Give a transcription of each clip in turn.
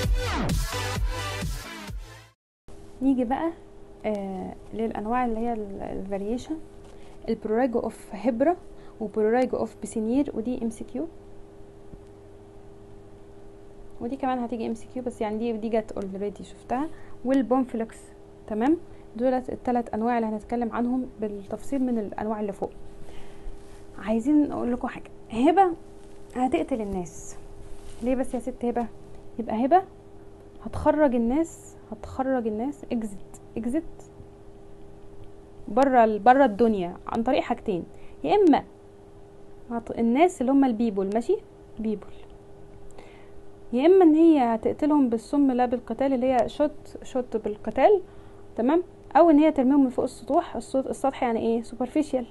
نيجي بقى آه للانواع اللي هي الفاريشن البرورايجو اوف هبرا وبرورايجو اوف بسينير ودي ام سي كيو ودي كمان هتيجي ام سي كيو بس يعني دي دي جت اوريدي شفتها والبومفلكس تمام دولت الثلاث انواع اللي هنتكلم عنهم بالتفصيل من الانواع اللي فوق عايزين اقول لكم حاجه هبه هتقتل الناس ليه بس يا ست هبه يبقى هبه هتخرج الناس هتخرج الناس اكزت اكزت بره بره الدنيا عن طريق حاجتين يا اما الناس اللي هم البيبول ماشي بيبول يا اما ان هي هتقتلهم بالسم لا بالقتال اللي هي شوت شوت بالقتال تمام او ان هي ترميهم من فوق السطوح السطح يعني ايه سوبرفيشال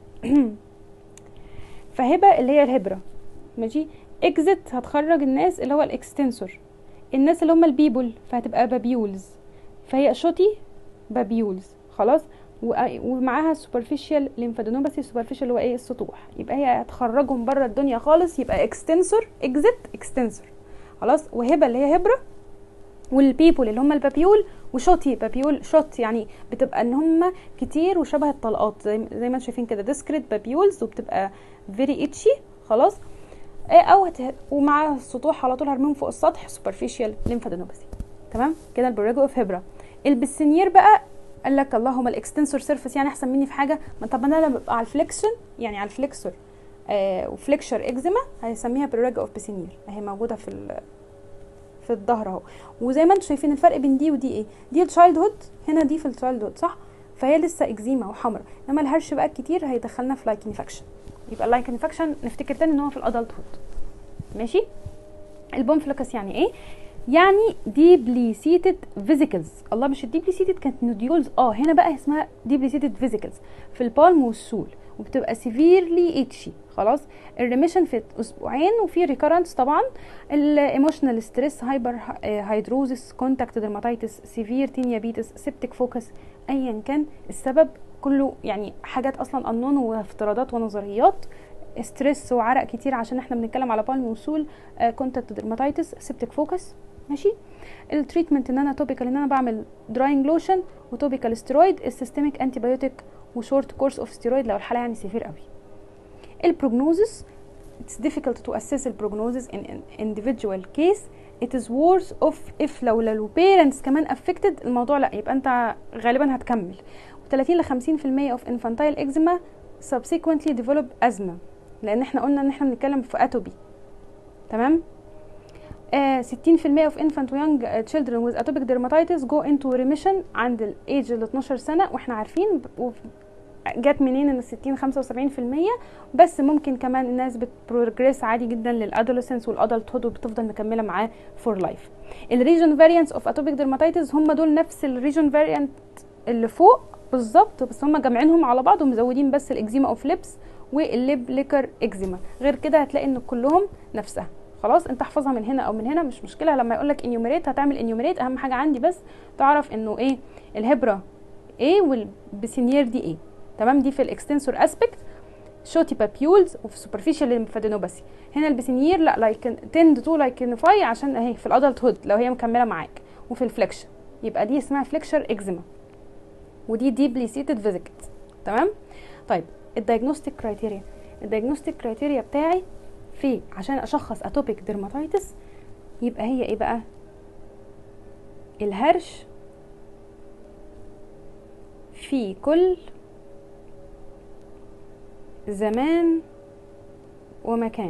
فهبه اللي هي الهبره ماشي اكزت هتخرج الناس اللي هو الاكستنسور الناس اللي هم البيبول فهتبقى بابيولز فهي شوتي بابيولز خلاص ومعاها سوبرفيشال ليمفادينوباثي سوبرفيشال هو ايه السطوح يبقى هي هتخرجهم بره الدنيا خالص يبقى اكستنسور اكزت اكستنسور خلاص وهبه اللي هي هبره والبيبول اللي هم البابيول وشوتي بابيول شوت يعني بتبقى ان هم كتير وشبه الطلقات زي, زي ما انتم شايفين كده ديسكريت بابيولز وبتبقى فيري اتشي خلاص او هت... ومع السطوح على طول هرميهم فوق السطح سوبرفيشال ليمفادينوباثي تمام كده البروجو اوف هبره البسنير بقى قال لك اللهم الاكستنسور سيرفيس يعني احسن مني في حاجه ما طب انا لما ابقى على الفليكشن يعني على الفليكسور آه وفليكشر اكزيما هيسميها بروجو اوف بسنير اهي موجوده في ال... في الظهر اهو وزي ما انتم شايفين الفرق بين دي ودي ايه دي التشايلد هود هنا دي في التشايلد هود صح فهي لسه اكزيما وحمرا انما الهرش بقى الكتير هيدخلنا في لايك انفكشن يبقى اللايك انفكشن نفتكر تاني ان هو في الادلت هود ماشي البومفلوكس يعني ايه يعني ديبلي سيتد فيزيكلز الله مش الديبلي سيتد كانت نوديولز اه هنا بقى اسمها ديبلي سيتد فيزيكلز في البالم والسول وبتبقى سيفيرلي اتشي خلاص الريميشن في اسبوعين وفي ريكارنس طبعا الايموشنال ستريس هايبر هيدروزس كونتاكت درماتيتس سيفير تينيابيتس سيبتك فوكس ايا كان السبب كله يعني حاجات اصلا انون وافتراضات ونظريات ستريس وعرق كتير عشان احنا بنتكلم على بالم وصول كونتاكت درماتيتس سيبتك فوكس ماشي التريتمنت ان انا توبيكال ان انا بعمل دراينج لوشن وتوبيكال ستيرويد السيستميك انتي بايوتيك وشورت كورس اوف ستيرويد لو الحاله يعني سيفير قوي البروجنوزس it's difficult to assess the prognosis in an individual case it is worse off if لو لو parents كمان affected الموضوع لا يبقى انت غالبا هتكمل و30 ل 50% of infantile eczema subsequently develop asthma لان احنا قلنا ان احنا بنتكلم في اتوبي تمام آه 60% of infant young children with atopic dermatitis go into remission عند الايج ال 12 سنه واحنا عارفين جت منين ان 60 75% بس ممكن كمان الناس بتبروجريس عادي جدا للادوليسنس والادلت هود وبتفضل مكمله معاه فور لايف الريجن فاريانتس اوف اتوبيك ديرماتيتس هم دول نفس الريجن فاريانت اللي فوق بالظبط بس هم جامعينهم على بعض ومزودين بس الاكزيما اوف ليبس والليب ليكر اكزيما غير كده هتلاقي ان كلهم نفسها خلاص انت احفظها من هنا او من هنا مش مشكله لما يقول لك انيوميريت هتعمل انيوميريت اهم حاجه عندي بس تعرف انه ايه الهبره ايه والبسينير دي ايه تمام دي في الاكستنسور اسبكت شوتي بابيولز وفي سوبرفيشال ليمفادينوباثي هنا البسينير لا لايك تند تو لايكنفاي عشان اهي في الادلت هود لو هي مكمله معاك وفي الفليكشن يبقى دي اسمها فليكشر اكزيما ودي ديبلي سيتد فيزيكت تمام طيب الدايجنوستيك كرايتيريا الدايجنوستيك كرايتيريا بتاعي في عشان اشخص اتوبيك ديرماتيتس يبقى هي ايه بقى الهرش في كل زمان ومكان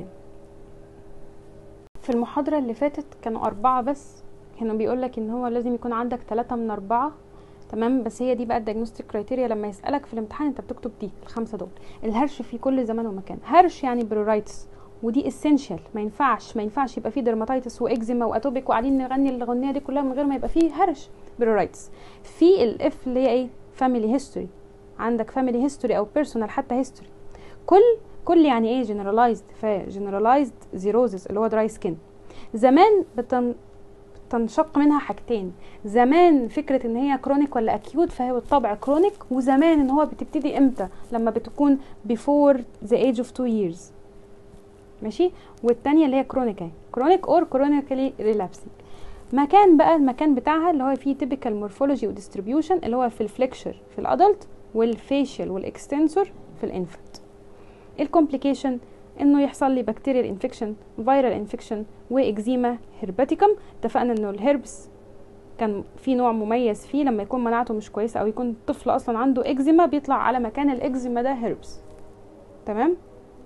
في المحاضرة اللي فاتت كانوا أربعة بس كانوا بيقولك إن هو لازم يكون عندك ثلاثة من أربعة تمام بس هي دي بقى الديagnostic كرايتيريا لما يسألك في الامتحان انت بتكتب دي الخمسة دول الهرش في كل زمان ومكان هرش يعني برورايتس ودي اسينشال ما ينفعش ما ينفعش يبقى فيه درماتيتس واكزيما واتوبيك وقاعدين نغني الاغنيه دي كلها من غير ما يبقى فيه هرش برورايتس في الاف اللي هي ايه فاميلي هيستوري عندك فاميلي هيستوري او بيرسونال حتى هيستوري كل كل يعني ايه جنرالايزد فجنرالايزد زيروزس اللي هو دراي سكين زمان بتن تنشق منها حاجتين زمان فكره ان هي كرونيك ولا اكيوت فهي بالطبع كرونيك وزمان ان هو بتبتدي امتى لما بتكون before the age of two years ماشي والتانية اللي هي كرونيك اهي كرونيك اور كرونيكالي ريلابسنج مكان بقى المكان بتاعها اللي هو فيه typical morphology وديستريبيوشن اللي هو في الفليكشر في الادلت والفيشيال والاكستنسور في الانفنت الكومبليكيشن انه يحصل لي بكتيريال انفكشن فيرال انفكشن واكزيما هرباتيكم اتفقنا انه الهربس كان في نوع مميز فيه لما يكون مناعته مش كويسه او يكون طفل اصلا عنده اكزيما بيطلع على مكان الاكزيما ده هربس تمام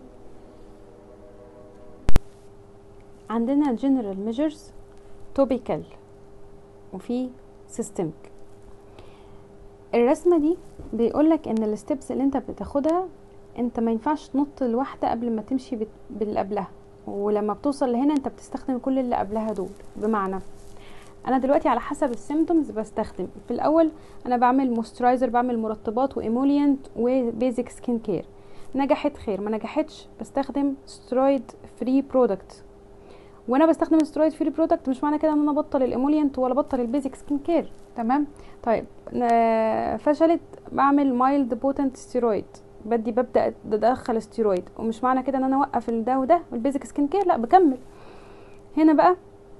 عندنا general measures topical وفي systemic الرسمه دي بيقولك ان الستبس اللي انت بتاخدها انت ما ينفعش تنط الواحده قبل ما تمشي بت- باللي قبلها ولما بتوصل لهنا انت بتستخدم كل اللي قبلها دول بمعنى انا دلوقتي على حسب السيمتومز بستخدم في الاول انا بعمل موسترايزر بعمل مرطبات وايمولينت وبيزك سكين كير نجحت خير ما نجحتش بستخدم سترويد فري برودكت وانا بستخدم السترويد فري برودكت مش معنى كده ان انا بطل الايمولينت ولا بطل البيزك سكين كير تمام طيب ن- فشلت بعمل مايلد بوتنت ستيرويد بدي ببدا ادخل ستيرويد ومش معنى كده ان انا اوقف ده وده والبيزك سكين كير لا بكمل هنا بقى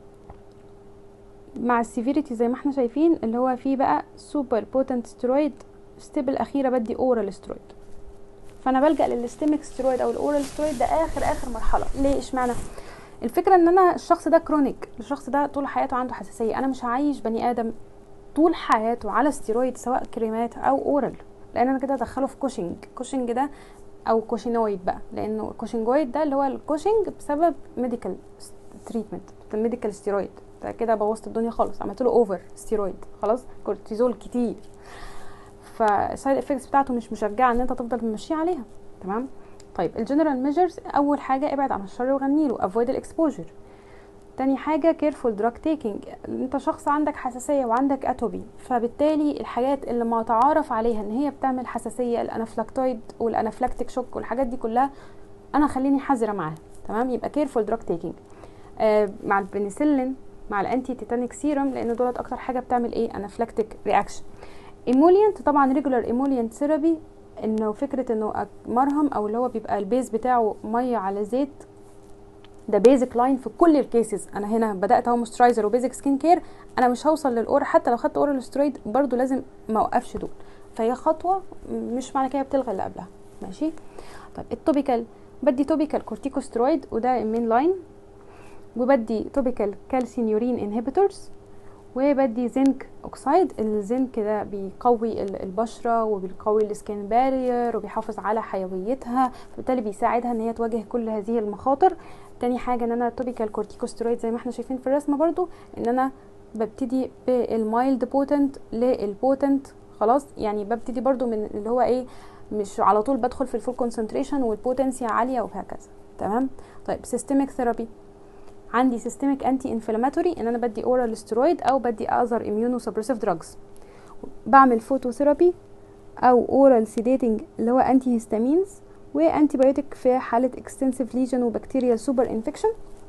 مع السيفيريتي زي ما احنا شايفين اللي هو فيه بقى سوبر بوتنت ستيرويد ستيب الاخيره بدي اورال ستيرويد فانا بلجا للستيميك ستيرويد او الاورال ستيرويد ده اخر اخر مرحله ليه اشمعنى الفكره ان انا الشخص ده كرونيك الشخص ده طول حياته عنده حساسيه انا مش هعيش بني ادم طول حياته على ستيرويد سواء كريمات او اورال لان انا كده ادخله في كوشنج كوشنج ده او كوشينويد بقى لانه الكوشنجويد ده اللي هو الكوشنج بسبب ميديكال تريتمنت ميديكال ستيرويد ده كده بوظت الدنيا خالص عملت له اوفر ستيرويد خلاص كورتيزول كتير فالسايد افكتس بتاعته مش مشجعه ان انت تفضل ماشي عليها تمام طيب الجنرال ميجرز اول حاجه ابعد عن الشر وغني له افويد الاكسبوجر تاني حاجة careful drug taking انت شخص عندك حساسية وعندك اتوبي فبالتالي الحاجات اللي ما تعرف عليها ان هي بتعمل حساسية الانافلاكتويد والانافلاكتيك شوك والحاجات دي كلها انا خليني حذرة معاها تمام يبقى careful drug taking آه مع البنسلين مع الانتي تيتانيك سيروم لان دولت اكتر حاجة بتعمل ايه انافلاكتيك رياكشن ايمولينت طبعا ريجولار ايمولينت ثيرابي انه فكرة انه مرهم او اللي هو بيبقى البيز بتاعه مية على زيت ده بيزك لاين في كل الكيسز انا هنا بدات اهو موسترايزر وبيزك سكين كير انا مش هوصل للاور حتى لو خدت اورال سترويد برضو لازم ما اوقفش دول فهي خطوه مش معنى كده بتلغي اللي قبلها ماشي طيب التوبيكال بدي توبيكال كورتيكوسترويد وده المين لاين وبدي توبيكال كالسينيورين انهبيتورز وبدي زنك اوكسايد الزنك ده بيقوي البشره وبيقوي السكين بارير وبيحافظ على حيويتها فبالتالي بيساعدها ان هي تواجه كل هذه المخاطر تاني حاجه ان انا توبيكال كورتيكوستيرويد زي ما احنا شايفين في الرسمه برضو ان انا ببتدي بالمايلد بوتنت للبوتنت خلاص يعني ببتدي برضو من اللي هو ايه مش على طول بدخل في الفول كونسنتريشن والبوتنسي عاليه وهكذا تمام طيب سيستميك ثيرابي عندي سيستميك انتي انفلاماتوري ان انا بدي اورال ستيرويد او بدي اذر اميونو سبريسيف دراجز بعمل فوتوثيرابي او اورال سيديتنج اللي هو انتي هيستامينز وانتي بايوتيك في حاله اكستنسيف ليجن وبكتيريال سوبر انفكشن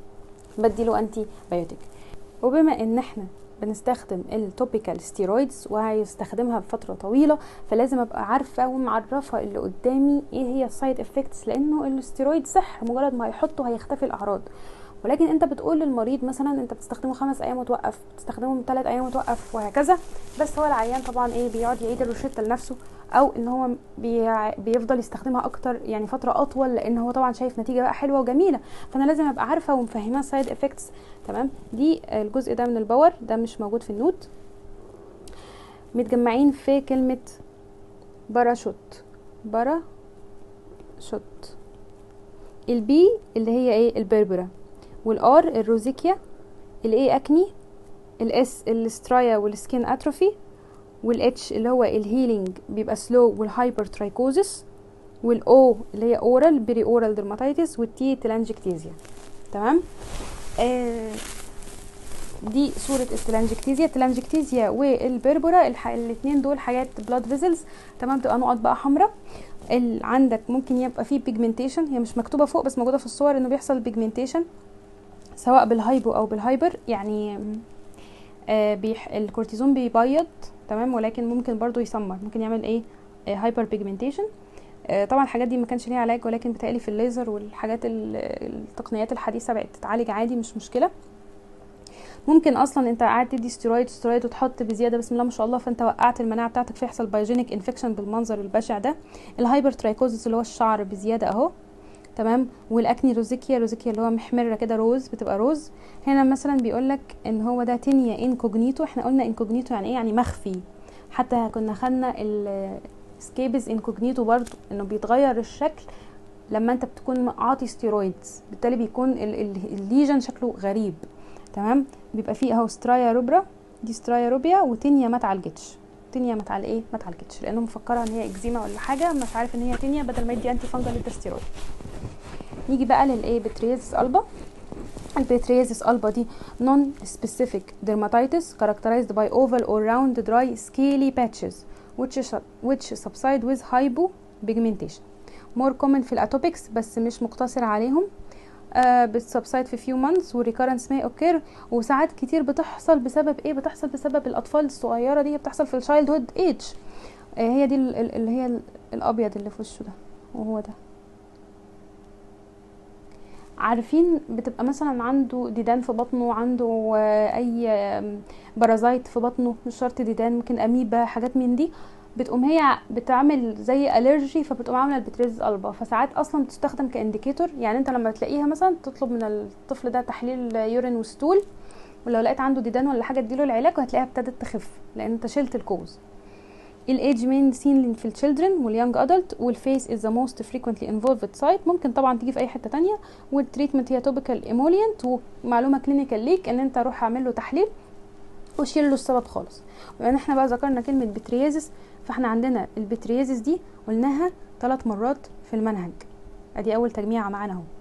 بدي له انتي بايوتيك وبما ان احنا بنستخدم التوبيكال ستيرويدز وهيستخدمها بفتره طويله فلازم ابقى عارفه ومعرفه اللي قدامي ايه هي السايد افكتس لانه الستيرويد صح مجرد ما يحطه هيختفي الاعراض ولكن انت بتقول للمريض مثلا انت بتستخدمه خمس ايام وتوقف بتستخدمه من ثلاث ايام وتوقف وهكذا بس هو العيان طبعا ايه بيقعد يعيد الروشته لنفسه او ان هو بي بيفضل يستخدمها اكتر يعني فتره اطول لان هو طبعا شايف نتيجه بقى حلوه وجميله فانا لازم ابقى عارفه ومفهماه السايد افكتس تمام دي الجزء ده من الباور ده مش موجود في النوت متجمعين في كلمه باراشوت بارا شوت البي اللي هي ايه البربره والار الروزيكيا الاي اكني الاس الاسترايا والسكين اتروفي والاتش اللي هو الهيلينج بيبقى سلو والهايبر ترايكوزس والاو اللي هي اورال بري اورال درماتيتس والتي تلانجكتيزيا تمام آه دي صورة التلانجكتيزيا التلانجكتيزيا والبربرا الاثنين دول حاجات بلاد فيزلز تمام تبقى نقط بقى حمراء عندك ممكن يبقى فيه بيجمنتيشن هي مش مكتوبه فوق بس موجوده في الصور انه بيحصل بيجمنتيشن سواء بالهايبو او بالهايبر يعني آه بيح الكورتيزون بيبيض تمام ولكن ممكن برضو يسمر ممكن يعمل ايه آه هايبر بيجمنتيشن آه طبعا الحاجات دي ما كانش ليها علاج ولكن بتقلي في الليزر والحاجات التقنيات الحديثه بقت تتعالج عادي مش مشكله ممكن اصلا انت قاعد تدي ستيرويد ستيرويد وتحط بزياده بسم الله ما شاء الله فانت وقعت المناعه بتاعتك فيحصل بايوجينيك انفكشن بالمنظر البشع ده الهايبر ترايكوزس اللي هو الشعر بزياده اهو تمام والاكني روزيكيا روزيكيا اللي هو محمره كده روز بتبقى روز هنا مثلا بيقول لك ان هو ده تينيا انكوجنيتو احنا قلنا انكوجنيتو يعني ايه يعني مخفي حتى كنا خدنا السكيبز انكوجنيتو برضو انه بيتغير الشكل لما انت بتكون عاطي ستيرويدز بالتالي بيكون الليجن شكله غريب تمام بيبقى فيه اهو سترايا روبرا دي سترايا روبيا وتينيا ما اتعالجتش تينيا ما اتعال ايه ما اتعالجتش لانه مفكره ان هي اكزيما ولا حاجه مش عارف ان هي تينيا بدل ما يدي انتي فانجل يدي ستيرويد نيجي بقى للايه بتريزس البا البتريزس البا دي non specific dermatitis characterized by oval or round dry scaly patches which which subside with hypopigmentation more common في الاتوبكس بس مش مقتصر عليهم آه بتسبسايد في few months والريكارنس may occur وساعات كتير بتحصل بسبب ايه بتحصل بسبب الاطفال الصغيره دي بتحصل في الشايلد هود ايج آه هي دي اللي هي الابيض اللي في وشه ده وهو ده عارفين بتبقى مثلا عنده ديدان في بطنه عنده اي بارازايت في بطنه مش شرط ديدان ممكن اميبا حاجات من دي بتقوم هي بتعمل زي الرجي فبتقوم عامله البتريز البا فساعات اصلا بتستخدم كانديكيتور يعني انت لما تلاقيها مثلا تطلب من الطفل ده تحليل يورين وستول ولو لقيت عنده ديدان ولا حاجه تديله العلاج وهتلاقيها ابتدت تخف لان انت شلت الكوز الايدج مين سين في الشيلدرن واليونج ادلت والفيس از ذا موست فريكوينتلي انفولفد سايت ممكن طبعا تيجي في اي حته تانية والتريتمنت هي توبيكال ايمولينت ومعلومه كلينيكال ليك ان انت روح اعمل له تحليل وشيل له السبب خالص وان احنا بقى ذكرنا كلمه بتريازس فاحنا عندنا البتريازس دي قلناها ثلاث مرات في المنهج ادي اول تجميعه معانا اهو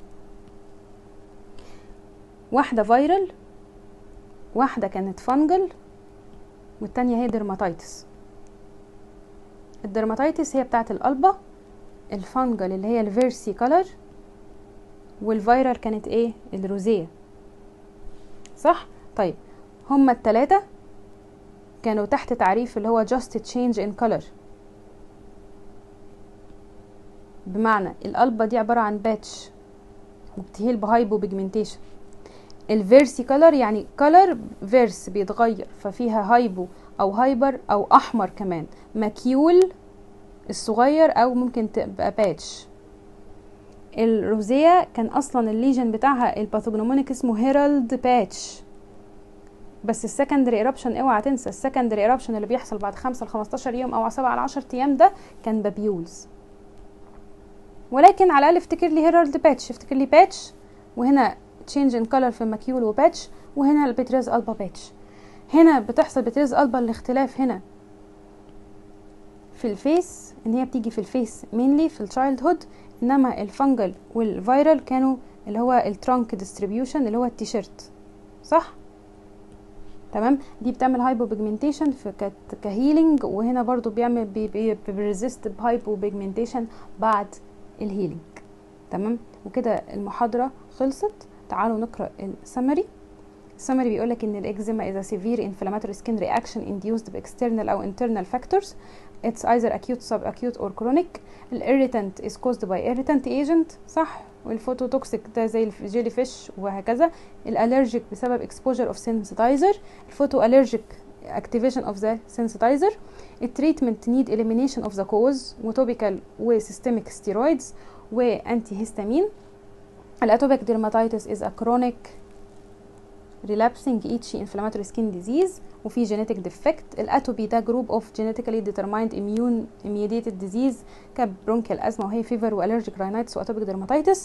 واحده فايرال واحده كانت فانجل والتانية هي درماتيتس الدرماتيتس هي بتاعه القلبة الفانجل اللي هي الفيرسي كولر والفيرال كانت ايه الروزيه صح طيب هما التلاتة كانوا تحت تعريف اللي هو just change in color بمعنى القلبة دي عبارة عن باتش وبتهيل بهايبو بيجمنتيشن الفيرسي كولر يعني كولر فيرس بيتغير ففيها هايبو او هايبر او احمر كمان مكيول الصغير او ممكن تبقى باتش الروزية كان اصلا الليجن بتاعها الباثوجنومونيك اسمه هيرالد باتش بس السكندري ايربشن اوعى تنسى السكندري ايربشن اللي بيحصل بعد خمسة ل 15 يوم او 7 ل 10 ايام ده كان بابيولز ولكن على الاقل افتكر لي هيرالد باتش افتكر لي باتش وهنا تشينج ان كلر في ماكيول وباتش وهنا البتريز البا باتش هنا بتحصل بتريز البا الاختلاف هنا في الفيس ان هي بتيجي في الفيس مينلي في الشايلد هود انما الفنجل والفيرال كانوا اللي هو الترانك ديستريبيوشن اللي هو التيشيرت صح تمام دي بتعمل هايبو بيجمنتيشن في كهيلينج وهنا برضو بيعمل بي بي بيريزيست بهايبو بيجمنتيشن بعد الهيلينج تمام وكده المحاضره خلصت تعالوا نقرا السمري السمري بيقول لك ان الاكزيما is a severe inflammatory skin reaction induced by external او internal factors it's either acute subacute or chronic الirritant is caused by irritant agent صح والفوتوتوكسيك ده زي الجيلي فيش وهكذا الالرجيك بسبب exposure of sensitizer الفوتو allergic activation of the sensitizer التريتمنت need elimination of the cause وتوبيكال وسيستميك steroids وانتي هيستامين الاتوبيك dermatitis is a chronic relapsing itchy inflammatory skin disease وفي genetic defect الاتوبي ده group of genetically determined immune mediated disease كبرونكيال ازمه وهي fever والرجيك rhinitis واتوبيك dermatitis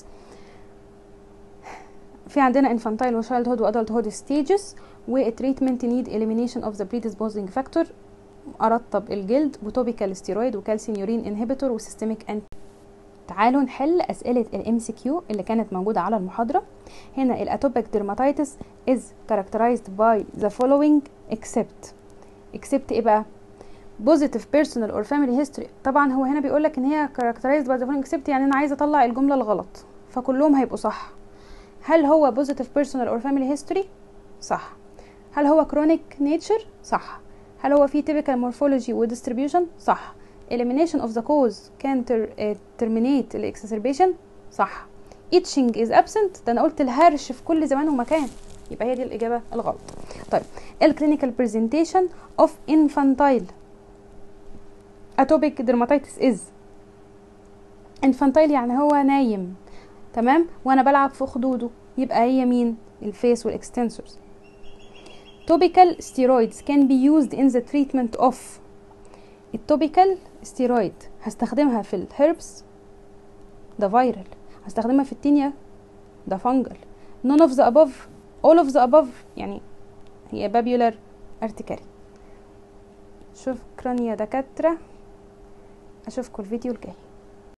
في عندنا infantile وشايلد هود وادلت هود stages والتريتمنت need elimination of the predisposing factor ارطب الجلد وتوبيكال ستيرويد وكالسيوم يورين انهبيتور وسيستميك انت تعالوا نحل اسئله الام سي كيو اللي كانت موجوده على المحاضره هنا الاتوبيك ديرماتيتس is characterized by the following except except ايه بقى positive personal or family history طبعا هو هنا بيقول لك ان هي characterized by the following except يعني انا عايزه اطلع الجمله الغلط فكلهم هيبقوا صح هل هو positive personal or family history صح هل هو chronic nature صح هل هو في typical morphology و distribution صح elimination of the cause can ter uh, terminate the exacerbation صح itching is absent ده انا قلت الهرش في كل زمان ومكان يبقى هي دي الاجابه الغلط طيب الكلينيكال برزنتيشن اوف انفانتايل اتوبيك dermatitis از انفانتايل يعني هو نايم تمام وانا بلعب في خدوده يبقى هي مين الفيس والاكستنسورز topical steroids can be used in the treatment of التوبيكال ستيرويد هستخدمها في الهربس ده فيرال هستخدمها في التينيا ده فانجل none of the above all of the above يعني هي بابيولار ارتكاري شكرا يا دكاترة اشوفكم الفيديو الجاي